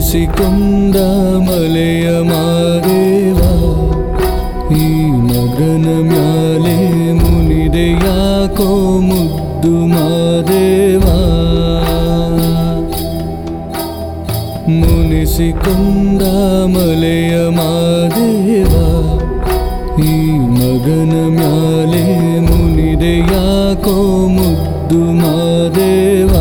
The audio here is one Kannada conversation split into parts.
ಮುನಿಸಿಕೊಂಡ ಮಲೆಯ ಮಾದೇವ ಈ ಮಗನ ಮ್ಯಾಲೆ ಮುನಿದೆ ಯಾಕೋ ಮುದ್ದು ಮಾದೇವ ಮುನಿಸಿಕೊಂಡ ಮಲೆಯ ಮಾದೇವ ಈ ಮಗನ ಮ್ಯಾಲೆ ಮುನಿದೆ ಯಾಕೋ ಮುದ್ದು ಮಾದೇವ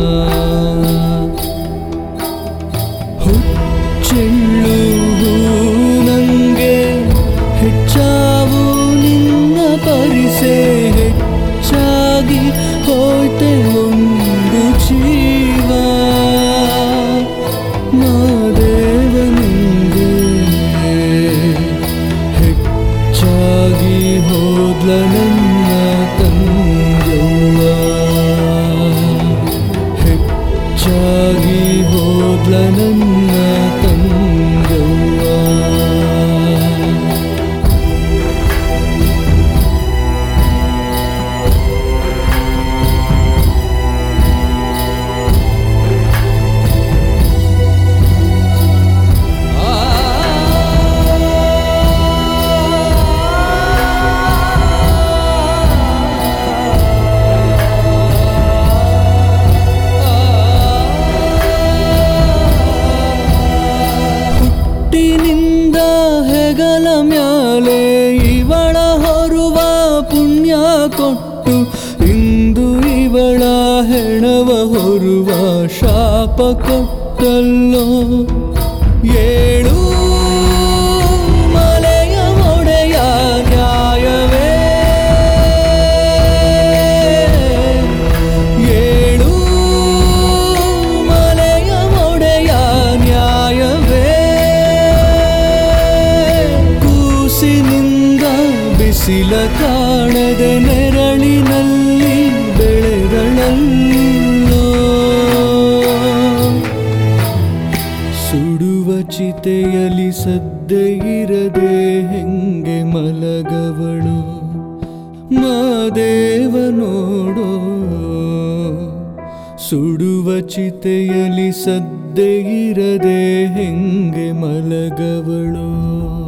ಹುಚ್ಚೆಳ್ಳು ನಂಗೆ ಹೆಚ್ಚಾವು ನಿನ್ನ ಪರಿಸೆ ಹೆಚ್ಚಾಗಿ ಹೋಯ್ತೆ ಒಂದು ಜೀವ ಮಾದೇವ ನಿಂಗೆ ಹೆಚ್ಚಾಗಿ ಹೋದ್ಲ ನನ್ನ ತಂಗವ್ವ ಹೆಚ್ಚಾಗಿ ಹೋದ್ಲ ನನ್ನ ತಂಗವ್ವ ಹುಟ್ಟಿನಿಂದ ಹೆಗಲ ಮ್ಯಾಲೆ ಇವಳ ಹೊರುವ ಪುಣ್ಯ ಕೊಟ್ಟು ಇಂದು ಇವಳ ಹೆಣವ ಹೊರುವ ಶಾಪ ಕೊಟ್ಟಲ್ಲೋ ಏಳು ಮಲೆಯ ಒಡೆಯ ನ್ಯಾಯವೇ ಏಳು ಮಲೆಯ ಒಡೆಯ ನ್ಯಾಯವೇ ಕೂಸಿನಿಂದ ಬಿಸಿಲ ಕಾಣದೆ ನೆರಳಿನಲ್ಲಿ ಬೆಳೆಗಳಲ್ಲೋ ಸುಡುವ ಚಿತೆಯಲಿ ಸದ್ದೆ ಇರದೆ ಹೆಂಗೆ ಮಲಗವಳು ಮಾದೇವ ನೋಡೋ ಸುಡುವ ಚಿತೆಯಲಿ ಸದ್ದೆ ಇರದೆ ಹೆಂಗೆ ಮಲಗವಳು